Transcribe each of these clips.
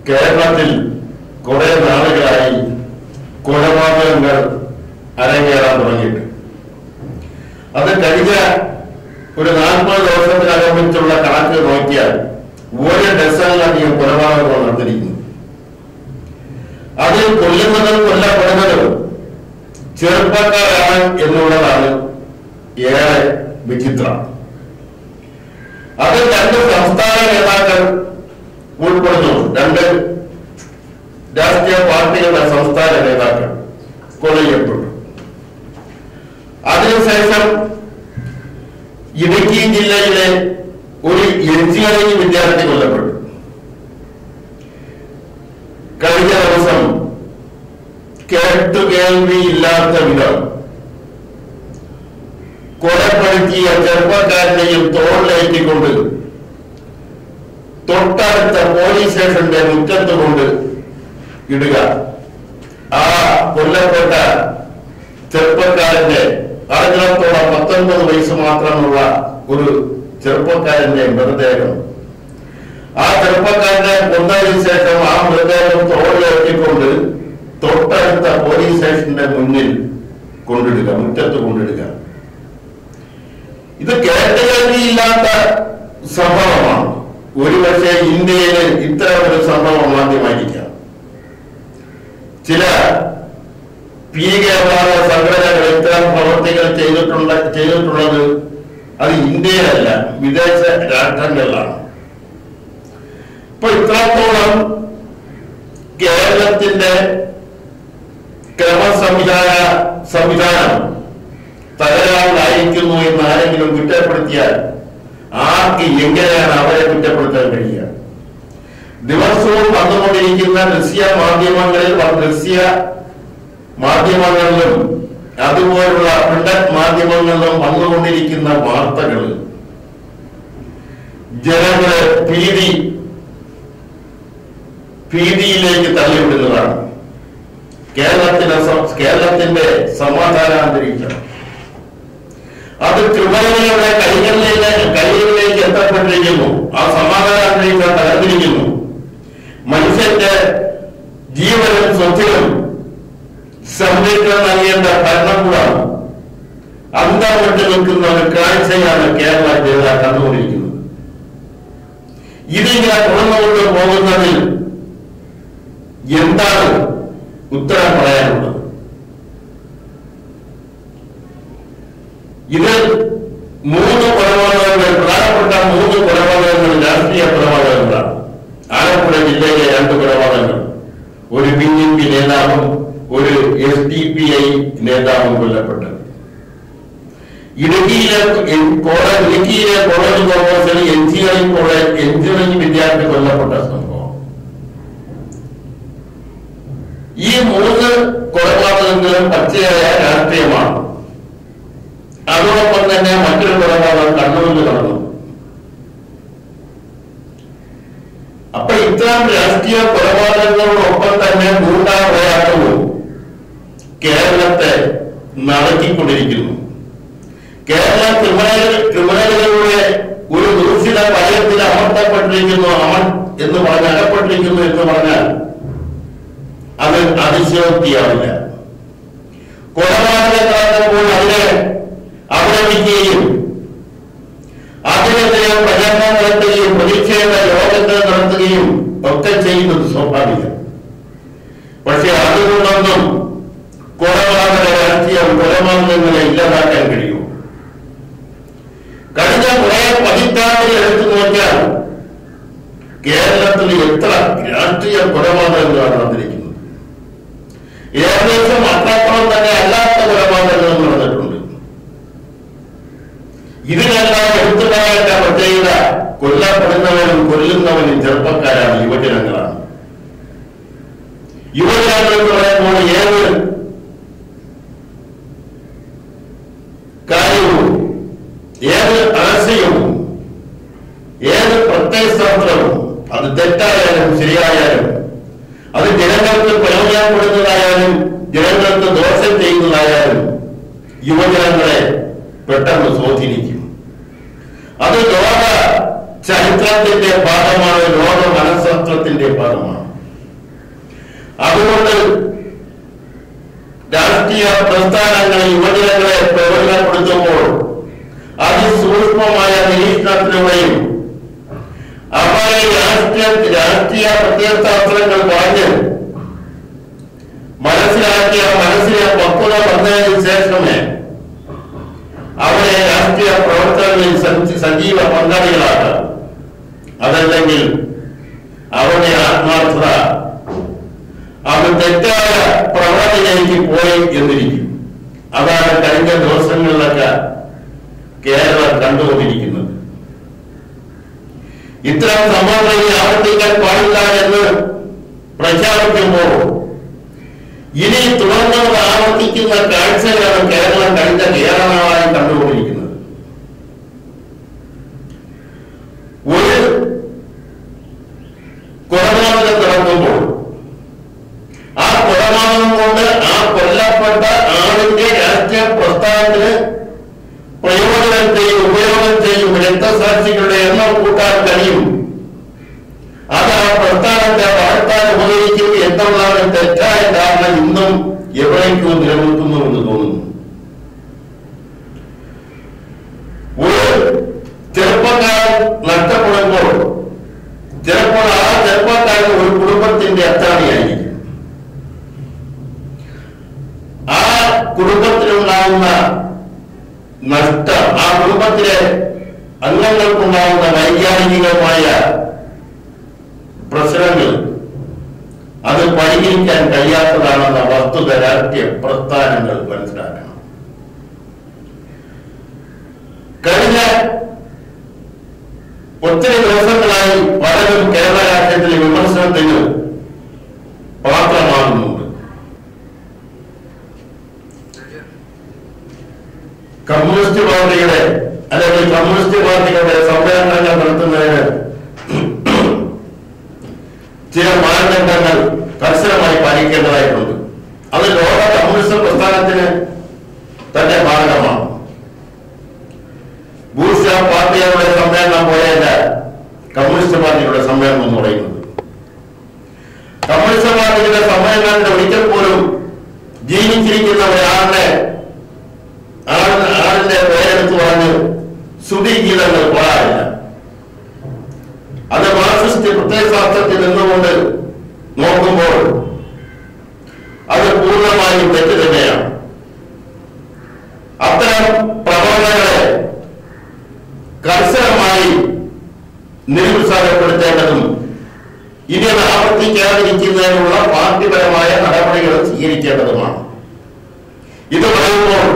കേരളത്തിൽ കുറെ നാളുകളായി കൊലപാതകങ്ങൾ അരങ്ങേറാൻ തുടങ്ങിയിട്ട് അത് കഴിഞ്ഞ ഒരു നാൽപ്പത് ദിവസത്തിനകം വെച്ചുള്ള കണക്ക് നോക്കിയാൽ ഒരു ഡസനിലധികം കൊലപാതകങ്ങൾ നടന്നിരിക്കുന്നു അതിൽ കൊല്ലുന്നതും കൊല്ലപ്പെടുന്നതും ചെറുപ്പക്കാരാണ് എന്നുള്ളതാണ് ഏറെ വിചിത്രം അതിൽ രണ്ട് സംസ്ഥാന നേതാക്കൾ ഉൾപ്പെടുന്നു രണ്ട് രാഷ്ട്രീയ പാർട്ടികളുടെ സംസ്ഥാന നേതാക്കൾ കൊല ചെയ്യപ്പെട്ടു അതിനുശേഷം ഇടുക്കി ജില്ലയിലെ ഒരു എഞ്ചിനീയറിംഗ് വിദ്യാർത്ഥി കൊല്ലപ്പെട്ടു കഴിഞ്ഞ ദിവസം കേട്ടുകേൾവിയില്ലാത്ത വിധം കൊലപ്പെടുത്തിയ ചെറുപ്പക്കാരനെയും തോളിലേറ്റിക്കൊണ്ട് തൊട്ടടുത്ത പോലീസ് സ്റ്റേഷന്റെ മുറ്റത്ത് കൊണ്ട് ഇടുക ആ കൊല്ലപ്പെട്ട ചെറുപ്പക്കാരന്റെ അർഹത്തോളം പത്തൊൻപത് വയസ്സ് മാത്രമുള്ള ഒരു ചെറുപ്പക്കാരന്റെ മൃതദേഹം ആ ചെറുപ്പക്കാരനെ കൊന്നതിന് ശേഷം ആ മൃതദേഹം തോളിലെത്തിക്കൊണ്ട് തൊട്ടടുത്ത പോലീസ് സ്റ്റേഷന്റെ മുന്നിൽ കൊണ്ടിടുക മുറ്റത്ത് കൊണ്ടിടുക ഇത് കേട്ടുകേൾവിയില്ലാത്ത സംഭവമാണ് ഒരുപക്ഷെ ഇന്ത്യയിൽ ഇത്തരം ഒരു സംഭവം ആദ്യമായിരിക്കാം ചില ഭീകരവാദ സംഘടനകൾ ഇത്തരം പ്രവർത്തികൾ ചെയ്തിട്ടുണ്ട് ചെയ്തിട്ടുള്ളത് അത് ഇന്ത്യയിലല്ല വിദേശ രാഷ്ട്രങ്ങളിലാണ് ഇപ്പൊ ഇത്രത്തോളം കേരളത്തിന്റെ ക്രമസംവിധാന സംവിധാനം തകരാറിലായിരിക്കുന്നു എന്ന് ആരെങ്കിലും കുറ്റപ്പെടുത്തിയാൽ ആർക്ക് എങ്ങനെയാണ് അവരെ കുറ്റപ്പെടുത്താൻ കഴിയുക ദിവസവും വന്നുകൊണ്ടിരിക്കുന്ന ദൃശ്യ മാധ്യമങ്ങളിൽ വ- ദൃശ്യ മാധ്യമങ്ങളിലും അതുപോലുള്ള പ്രിന്റ് മാധ്യമങ്ങളിലും വന്നുകൊണ്ടിരിക്കുന്ന വാർത്തകൾ ജനങ്ങളെ ഭീതി ഭീതിയിലേക്ക് തള്ളിവിടുന്നതാണ് കേരളത്തിന് സം- കേരളത്തിന്റെ സമാധാനാന്തരീക്ഷം അത് ത്രിപുരയുടെ കൈകളിലേക്ക് കൈകളിലേക്ക് എത്തപ്പെട്ടിരിക്കുന്നു ആ സമാധാനാന്തരീക്ഷം തകർന്നിരിക്കുന്നു മനുഷ്യന്റെ ജീവനും സ്വത്തിനും സംരക്ഷണം നൽകേണ്ട ഭരണകൂടം അന്തം വിട്ട് നിൽക്കുന്ന ഒരു കാഴ്ചയാണ് കേരള ജനത കണ്ടുകൊണ്ടിരിക്കുന്നത് ഇതിങ്ങനെ തുറന്നുകൊണ്ട് പോകുന്നതിൽ എന്താണ് ഉത്തരം പറയാനുള്ളത് ഇത് മൂന്ന് കൊലപാതകങ്ങൾ പ്രധാനപ്പെട്ട മൂന്ന് കൊലപാതകങ്ങൾ രാഷ്ട്രീയ കൊലപാതകങ്ങളാണ് ആലപ്പുഴ ജില്ലയിലെ രണ്ട് കൊലപാതകങ്ങൾ ഒരു ബി ജെ പി നേതാവും ഒരു എസ് ഡി പി ഐ നേതാവും കൊല്ലപ്പെട്ടത് ഇടുക്കിയിലെ കോളേജ് ഇടുക്കിയിലെ college corporation engineering college engineering വിദ്യാർത്ഥി കൊല്ലപ്പെട്ട സംഭവം ഈ മൂന്ന് കൊലപാതകങ്ങളും പച്ചയായ രാഷ്ട്രീയമാണ് അതോടൊപ്പം തന്നെ മറ്റൊരു കൊലപാതകം കണ്ണൂരിൽ നടന്നു അപ്പൊ ഇത്തരം രാഷ്ട്രീയ കൊലപാതകങ്ങളോടൊപ്പം തന്നെ ഗൂഢാപ്രയാസവും കേരളത്തെ നടത്തിക്കൊണ്ടിരിക്കുന്നു കേരള ക്രിമിനൽ ക്രിമിനലുകളുടെ ഒരു ദൂഷിത ഭയത്തിൽ അമർത്തപ്പെട്ടിരിക്കുന്നു അമർ എന്ന് പറഞ്ഞ് അകപ്പെട്ടിരിക്കുന്നു എന്ന് പറഞ്ഞാൽ അത് അതിശയോക്തിയാവില്ല കൊലപാതകം നടന്നപ്പോൾ അതിനെ അവലംബിക്കുകയും അതിനെതിരെ പ്രചരണം നടത്തുകയും പ്രതിഷേധ യോഗങ്ങൾ നടത്തുകയും ഒക്കെ ചെയ്യുന്നത് സ്വാഭാവികം പക്ഷെ അതുകൊണ്ടൊന്നും കൊലപാതക രാഷ്ട്രീയം കൊലപാതകങ്ങളെ ഇല്ലാതാക്കാൻ കഴിയും കഴിഞ്ഞ കുറെ പതിറ്റാണ്ടുകൾ എടുത്തു നോക്കിയാൽ കേരളത്തിൽ എത്ര രാഷ്ട്രീയ കൊലപാതകങ്ങളാണ് നടന്നിരിക്കുന്നത് ഏകദേശം അത്രത്തോളം തന്നെ അല്ലാത്ത കൊലപാതകങ്ങളും നടന്നിട്ടുണ്ട് ഇതിനെല്ലാം എടുത്തു പറയേണ്ട പ്രത്യേകത കൊല്ലപ്പെടുന്നവനും കൊല്ലുന്നവനും ചെറുപ്പക്കാരാണ് യുവജനങ്ങളാണ് യുവജനങ്ങൾ എന്ന് പറയുമ്പോൾ ഏത് കാര്യവും ഏത് ആശയവും ഏത് പ്രത്യയശാസ്ത്രവും അത് തെറ്റായാലും ശരിയായാലും അത് ജനങ്ങൾക്ക് പ്രയോജനപ്പെടുന്നതായാലും ജനങ്ങൾക്ക് ദോഷം ചെയ്യുന്നതായാലും യുവജനങ്ങളെ പെട്ടെന്ന് സ്വാധീനിക്കും അത് ലോക ചരിത്രത്തിന്റെ ഭാഗമാണ് ലോക മനഃശാസ്ത്രത്തിന്റെ ഭാഗമാണ് അതുകൊണ്ട് രാഷ്ട്രീയ പ്രസ്ഥാനങ്ങൾ യുവജനങ്ങളെ പ്രയോജനപ്പെടുത്തുമ്പോൾ അതിസൂക്ഷ്മമായ നിരീക്ഷണത്തിലൂടെയും അവരെ രാഷ്ട്രീയ രാഷ്ട്രീയ പ്രത്യയശാസ്ത്രങ്ങൾ പറഞ്ഞ് മനസ്സിലാക്കിയ മനസ്സിലെ പക്വത വന്നതിന് ശേഷമേ അവരെ രാഷ്ട്രീയ പ്രവർത്തനങ്ങളിൽ സജീ- സജീവ പങ്കാളികളാക്കാം അതല്ലെങ്കിൽ അവരുടെ ആത്മാർത്ഥത അത് തെറ്റായ പ്രവണതയിലേക്ക് പോയി എന്നിരിക്കും അതാണ് കഴിഞ്ഞ ദിവസങ്ങളിലൊക്കെ കേരളം കണ്ടുകൊണ്ടിരിക്കുന്നത് ഇത്തരം സംഭവങ്ങൾ ഇനി ആവർത്തിക്കാൻ പാടില്ല എന്ന് പ്രഖ്യാപിക്കുമ്പോൾ ഇനി തുടർന്നത് ആവർത്തിക്കുന്ന കാഴ്ചകളാണ് കേരളം കഴിഞ്ഞ കേരളമായി കണ്ടുകൊണ്ടിരിക്കുന്നത് ഒരു കൊലപാതകം നടക്കുമ്പോൾ ആ കൊലപാതകം കൊണ്ട് ആ കൊല്ലപ്പെട്ട ആളിന്റെ രാഷ്ട്രീയ പ്രസ്ഥാനത്തിന് പ്രയോജനം ചെയ്യും ഉപയോഗം ചെയ്യും രക്തസാക്ഷികളുടെ എണ്ണം കൂട്ടാൻ കഴിയും അത് ആ പ്രസ്ഥാനത്തെ വളർത്താൻ ഉപകരിക്കും എന്നുള്ളതാണ് തെറ്റായ ധാരണ ഇന്നും എവിടേക്കോ നിലനിൽക്കുന്നു എന്ന് തോന്നുന്നു ഒരു ചെറുപ്പക്കാരൻ നഷ്ടപ്പെടുമ്പോൾ ചിലപ്പോൾ ആ ചെറുപ്പക്കാരൻ ഒരു കുടുംബത്തിന്റെ അത്താണിയായിരിക്കും ആ കുടുംബത്തിലുണ്ടാകുന്ന നഷ്ടം ആ കുടുംബത്തിലെ അംഗങ്ങൾക്കുണ്ടാകുന്ന വൈജ്ഞാനികമായ പ്രശ്നങ്ങൾ അത് പരിഹരിക്കാൻ കഴിയാത്തതാണെന്ന വസ്തുത രാഷ്ട്രീയ പ്രസ്ഥാനങ്ങൾ മനസ്സിലാക്കണം കഴിഞ്ഞ ഒത്തിരി ദിവസങ്ങളായി പലരും കേരള രാഷ്ട്രീയത്തിലെ വിമർശനത്തിന് പാത്രമാകുന്നുണ്ട് കമ്മ്യൂണിസ്റ്റ് പാർട്ടിയുടെ അല്ലെങ്കിൽ കമ്മ്യൂണിസ്റ്റ് പാർട്ടികളുടെ സമ്മേളനങ്ങൾ നടത്തുന്നതിന് ചില മാനദണ്ഡങ്ങൾ കർശനമായി പാലിക്കേണ്ടതായിട്ടുണ്ട് അത് ലോക കമ്മ്യൂണിസ്റ്റ് പ്രസ്ഥാനത്തിന് തന്നെ ബാധകമാണ് ബൂർഷ പാർട്ടികളുടെ സമ്മേളനം പോലെയല്ല കമ്മ്യൂണിസ്റ്റ് പാർട്ടിയുടെ സമ്മേളനം എന്ന് പറയുന്നത് കമ്മ്യൂണിസ്റ്റ് പാർട്ടിയുടെ സമ്മേളനത്തിൽ ഒരിക്കൽ പോലും ജീവിച്ചിരിക്കുന്ന ഒരാളുടെ ആളിന് ആളിന്റെ പേരെടുത്ത് പറഞ്ഞ് സ്തുതിഗീതങ്ങൾ പാടില്ല അത് മാർക്സിസ്റ്റ് പ്രത്യയശാസ്ത്രത്തിൽ നിന്നുകൊണ്ട് നോക്കുമ്പോൾ അത് പൂർണ്ണമായും തെറ്റ് തന്നെയാണ് അത്തരം പ്രവണതകളെ കർശനമായി നിരുത്സാഹപ്പെടുത്തേണ്ടതും ഇനി അത് ആവർത്തിക്കാതിരിക്കുന്നതിനുള്ള പാർട്ടിപരമായ നടപടികൾ സ്വീകരിക്കേണ്ടതുമാണ് ഇത് പറയുമ്പോൾ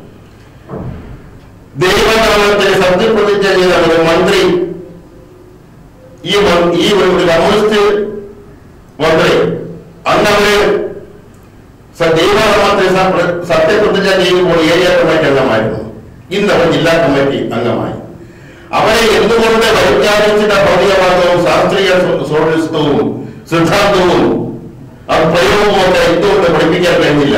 ദൈവനാമത്തിന് സത്യപ്രതിജ്ഞ ചെയ്ത ഒരു മന്ത്രി ഈ മ- ഈ ഒരു ഒരു കമ്മ്യൂണിസ്റ്റ് മന്ത്രി അന്നവര് സ- ദൈവനാമത്തിന് സ- സത്യപ്രതിജ്ഞ ചെയ്യുമ്പോൾ ഏരിയ കമ്മിറ്റി അംഗമായിരുന്നു ഇന്ന് അവർ ജില്ലാ കമ്മിറ്റി അംഗമായി അവരെ എന്തുകൊണ്ട് വൈജ്ഞാനിച്ചിട്ട ഭൗതികവാദവും ശാസ്ത്രീയ സോ- സോഷ്യലിസവും സിദ്ധാന്തവും അത് പ്രയോഗവും ഒക്കെ എന്തുകൊണ്ട് പഠിപ്പിക്കാൻ കഴിഞ്ഞില്ല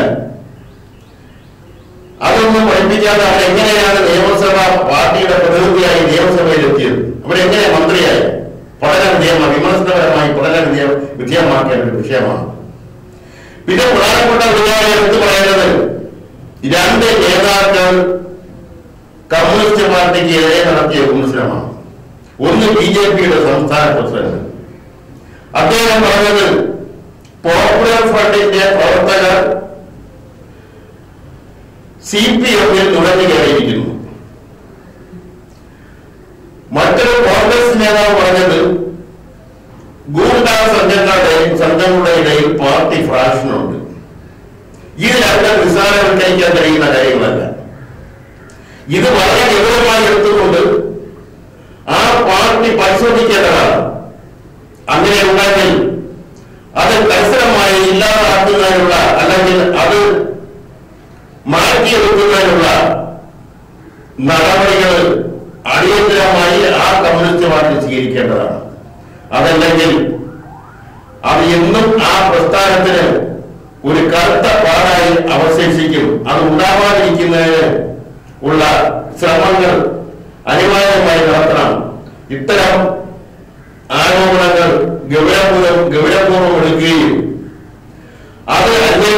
അതൊന്നും പഠിപ്പിക്കാതെ അവർ എങ്ങനെയാണ് നിയമസഭ പാർട്ടിയുടെ പ്രതിനിധിയായി നിയമസഭയിൽ എത്തിയത് അവരെങ്ങനെ മന്ത്രിയായി പഠന നിയമ വിമർശനപരമായി പഠന നിയമ വിജയമാക്കേണ്ട ഒരു വിഷയമാണ് പിന്നെ പ്രധാനപ്പെട്ട ഒരു കാര്യം എടുത്തു പറയുന്നത് രണ്ട് നേതാക്കൾ കമ്മ്യൂണിസ്റ്റ് പാർട്ടിക്ക് എതിരെ നടത്തിയ വിമർശനമാണ് ഒന്ന് ബി ജെ പിയുടെ സംസ്ഥാന പ്രസിഡന്റ് അദ്ദേഹം പറഞ്ഞത് പോപ്പുലർ ഫ്രണ്ടിന്റെ പ്രവർത്തകർ സി പി എമ്മിൽ നുഴഞ്ഞു കയറിയിരിക്കുന്നു മറ്റൊരു കോൺഗ്രസ് നേതാവ് പറഞ്ഞത് ഗൂണ്ടാ സംഘങ്ങളുടെ സംഘങ്ങളുടെ ഇടയിൽ പാർട്ടി ഫ്രാക്ഷനുണ്ട് ഇത് രണ്ടും നിസ്സാരവൽക്കരിക്കാൻ കഴിയുന്ന കാര്യങ്ങളല്ല ഇത് വളരെ ഗൗരവമായി എടുത്തുകൊണ്ട് ആ പാർട്ടി പരിശോധിക്കേണ്ടതാണ് അങ്ങനെ ഉണ്ടെങ്കിൽ അത് കർശനമായി ഇല്ലാതാക്കുന്നതിനുള്ള അല്ലെങ്കിൽ അത് മാറ്റിയെടുക്കുന്നതിനുള്ള നടപടികൾ അടിയന്തരമായി ആ കമ്മ്യൂണിസ്റ്റ് പാർട്ടി സ്വീകരിക്കേണ്ടതാണ് അതല്ലെങ്കിൽ അത് എന്നും ആ പ്രസ്ഥാനത്തിന് ഒരു കറുത്ത പാടായി അവശേഷിക്കും അത് ഉണ്ടാവാതിരിക്കുന്നതിന് ഉള്ള ശ്രമങ്ങൾ അനിവാര്യമായി നടത്തണം ഇത്തരം ആരോപണങ്ങൾ ഗൗരവപൂർവ്വം ഗൗരവപൂർവ്വം എടുക്കുകയും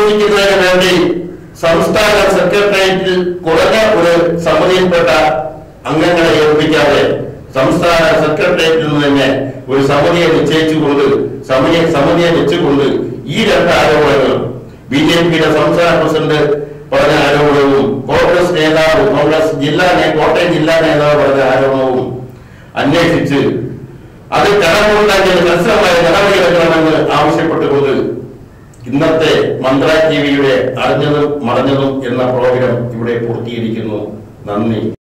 അന്വേഷിക്കുന്നതിന് വേണ്ടി സംസ്ഥാന സെക്രട്ടേറിയറ്റിൽ കുറഞ്ഞ ഒരു സമിതിയിൽപ്പെട്ട അംഗങ്ങളെ ഏൽപ്പിക്കാതെ സംസ്ഥാന സെക്രട്ടേറിയറ്റിൽ നിന്ന് തന്നെ ഒരു സമിതിയെ നിശ്ചയിച്ചുകൊണ്ട് സമിതിയെ സമിതിയെ വെച്ചുകൊണ്ട് ഈ രണ്ട് ആരോപണങ്ങളും ബി ജെ പിയുടെ സംസ്ഥാന പ്രസിഡന്റ് പറഞ്ഞ ആരോപണവും കോൺഗ്രസ് നേതാവ് കോൺഗ്രസ് ജില്ലാ നേ- കോട്ടയം ജില്ലാ നേതാവ് പറഞ്ഞ ആരോപണവും അന്വേഷിച്ച് അത് കടമുണ്ടാക്കിയ കർശനമായ നടപടിയെടുക്കണമെന്ന് ആവശ്യപ്പെട്ടുകൊണ്ട് ഇന്നത്തെ മന്ത്ര ടിവിയുടെ അറിഞ്ഞതും മറഞ്ഞതും എന്ന പ്രോഗ്രാം ഇവിടെ പൂർത്തീകരിക്കുന്നു നന്ദി